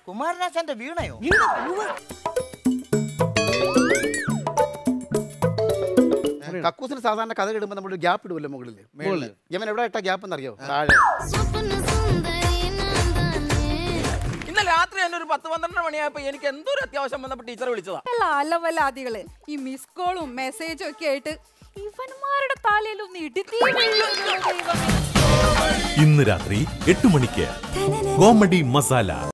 കുമാരനാശാന്റെ വീണയോ കക്കൂസിന് സാധാരണ കഥ ഇടുമ്പോൾ നമ്മൾ ഗ്യാപ്പ് ഇടുമല്ലോ മുകളിൽ മുകളിൽ ഇവൻ എവിടെ ഇട്ട ഗ്യാപ്പ് എന്നറിയോ താഴെ ഇന്നലെ രാത്രി തന്നെ ഒരു പത്ത് പന്ത്രണ്ട് മണിയായപ്പോ എനിക്ക് എന്തോ ഒരു അത്യാവശ്യം വന്നപ്പോ ടീച്ചർ വിളിച്ചതാ അല്ല അലവലാദികള് ഈ മിസ് കോളും മെസ്സേജും ഒക്കെ ആയിട്ട് ഇവന്മാരുടെ തലയിലൊന്ന് ഇടുത്തി ഇന്ന് രാത്രി എട്ട് മണിക്ക് കോമഡി മസാല